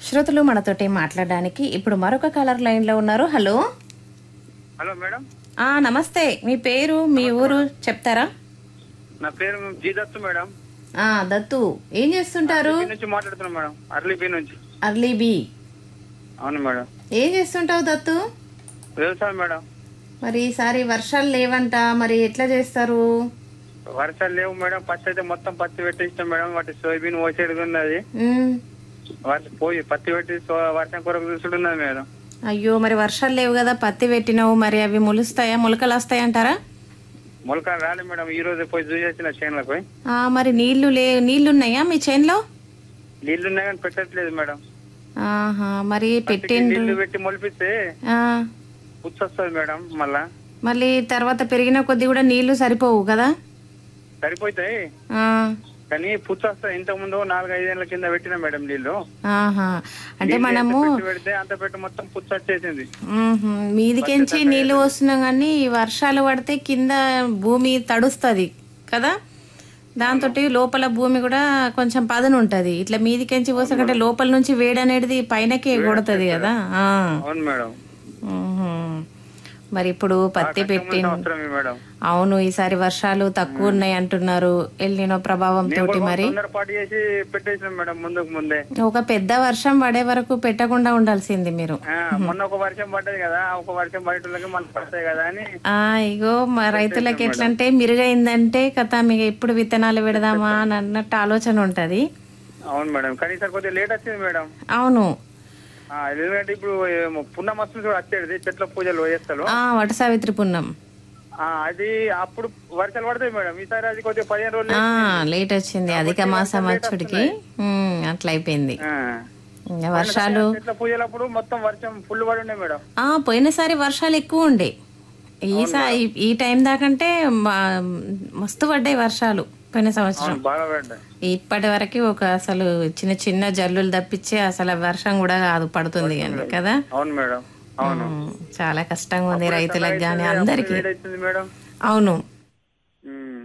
శ్రోతలు మనతోటి మాట్లాడడానికి ఇప్పుడు మరొక కాలర్ లైన్ లో ఉన్నారు హలో హలో మేడం ఆ నమస్తే మీ పేరు మీ ఊరు చెప్తారా నా పేరు జీ దత్తు మేడం ఆ దత్తు ఏం చేస్తుంటారు బీ నుంచి మాట్లాడుతున్నాం మేడం అర్లీ బీ నుంచి అర్లీ బి అవును మేడం ఏం చేస్తుంటావు దత్తు వ్యవసాయం మేడం మరి ఈసారి వర్షాలు లేవంట మరి ఎట్లా చేస్తారు వర్షాలు లేవు మేడం పత్తి అయితే మొత్తం పత్తి పెట్టేస్తాం మేడం వాటి సోయాబీన్ పోసేది ఉన్నది ఉమ్, వర్ష పోయి పత్తి పెట్టి సో- వర్షం కొరకు చూసుడు ఉన్నది మేడం అయ్యో మరి వర్షాలు లేవు కదా పత్తి పెట్టినావు మరి అవి మొలుస్తాయా మొలకలు వస్తాయంటారా మొలక రాలే మేడం ఈ రోజు పోయి చూసేసిన చేనులకు పోయి ఆ, మరి నీళ్లు లే నీళ్లున్నాయా మీ చేన్లో నీళ్లు ఉన్నాయి కానీ పెట్టట్లేదు మేడం ఆహా మరి పత్తికి పెట్టిండ్రు నీళ్లు పెట్టి మొలిపిస్తే ఆ, పుచ్చు వస్తుంది మేడం మళ్ళా మళ్ళీ తర్వాత పెరిగిన కొద్ది కూడా నీళ్లు సరిపోవు కదా సరిపోతాయి ఆ, కానీ పుచ్చు వస్తాయి ఇంతకు ముందు నాలుగు ఐదేళ్ల కింద పెట్టిన మేడం నీళ్లు ఆహా అంటే నీళ్ళు మనము ఎంత పెట్టి పెడితే అంత పెట్టి మొత్తం పుచ్చు వచ్చేసింది మ్మ్హ. మీదికెంచి నీళ్లు వస్తున్నాం కానీ ఈ వర్షాలు పడితే కింద భూమి తడుస్తుంది కదా దాంతో లోపల భూమి కూడా కొంచెం పదును ఉంటది ఇట్లా మీదికెంచి పోసకంటే లోపల నుంచి వేడి అనేది పైనకే కొడుతుంది కదా ఆ. అవును మేడం మ్మ్హ. మరి ఇప్పుడు పత్తి పెట్టి అవసరమే మేడం అవును ఈసారి వర్షాలు తక్కువ ఉన్నాయి అంటున్నారు ఎల్లినో ప్రభావం తోటి మరి తొందరపాటు చేసి పెట్టేసినాం మేడం ముందుకు ముందే ఒక పెద్ద వర్షం పడే వరకు పెట్టకుండా ఉండాల్సింది మీరు ఆ, మొన్న ఒక వర్షం పడ్డది కదా ఒక వర్షం పడేటోళ్ళకి మనకు పడతాయి కదా అని ఆ ఇగో మా రైతులకి ఎట్లంటే మిరుగైందంటే కథ మీకు ఎప్పుడు విత్తనాలు పెడదామా అని అన్నట్టు ఆలోచన ఉంటది అవును మేడం కానీ ఈసారి కొద్దిగా లేట్ వచ్చింది మేడం అవును ఆ, ఎందుకంటే ఇప్పుడు ఏమో పున్నమ వస్తుంది చూడు వచ్చేది చెట్ల పూజలు చేస్తారు ఆ వట సావిత్రి పుణ్యం ఆ, అది అప్పుడు వర్షాలు పడతాయి మేడం ఈసారి అది కొద్దిగా పదిహేను రోజులు ఆ లేట్ వచ్చింది అధిక మాసం వచ్చుడికి ఉమ్, అట్లా అయిపోయింది ఆ. ఇంకా వర్షాలు చెట్ల పూజలప్పుడు మొత్తం వర్షం ఫుల్ పడి ఉండే మేడం ఆ పోయినసారి వర్షాలు ఎక్కువ ఉండే ఈసారి ఈ టైం దాకంటే మా- మస్తు పడ్డాయి వర్షాలు పోయిన సంవత్సరం బాగా పడ్డాయి ఇప్పటి వరకు ఒక అసలు చిన్న చిన్న జల్లులు తప్పించి అసలు వర్షం కూడా కాదు పడుతుంది కానీ కదా అవును మేడం అవును ఉమ్, చాలా కష్టంగా ఉంది రైతులకు గాని అందరికి వేడవుతుంది మేడం అవును ఉమ్.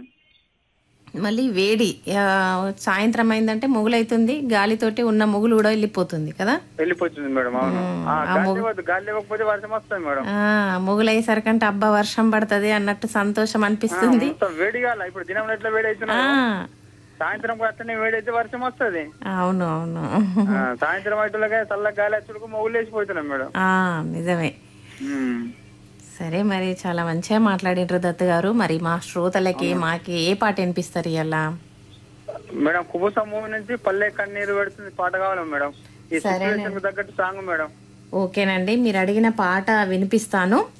మళ్ళీ వేడి ఆ, సాయంత్రం అయిందంటే మొగులైతుంది గాలితోటి ఉన్న మొగులు కూడా వెళ్ళిపోతుంది కదా వెళ్ళిపోతుంది మేడం అవును ఆ, గాలి ఇవ్వద్దు గాలి ఇవ్వకపోతే వర్షం వస్తుంది మేడం ఆ మొగులయ్యేసరికంటే అబ్బా వర్షం పడుతుంది అన్నట్టు సంతోషం అనిపిస్తుంది మొత్తం వేడి కాల ఇప్పుడు దినం ఎట్లా వేడి అవుతున్నా ఆ, సాయంత్రం కూడా అట్లనే వేడి అయితే వర్షం వస్తుంది అవును అవును ఆ, సాయంత్రం అయితే చల్ల గాలి వచ్చుడుకు మొగులు వేసిపోతున్నాం మేడం ఆ నిజమే ఉమ్. సరే మరి చాలా మంచిగా మాట్లాడిండ్రు దత్తు గారు మరి మా శ్రోతలకి మాకి ఏ పాట వినిపిస్తారు ఇలా మేడం కుబుస మూవీ నుంచి పల్లె కన్నీరు పెడుతుంది పాట కావాలి మేడం ఈ సిచ్యువేషన్ తగ్గట్టు సాంగ్ మేడం ఓకేనండి మీరు అడిగిన పాట వినిపిస్తాను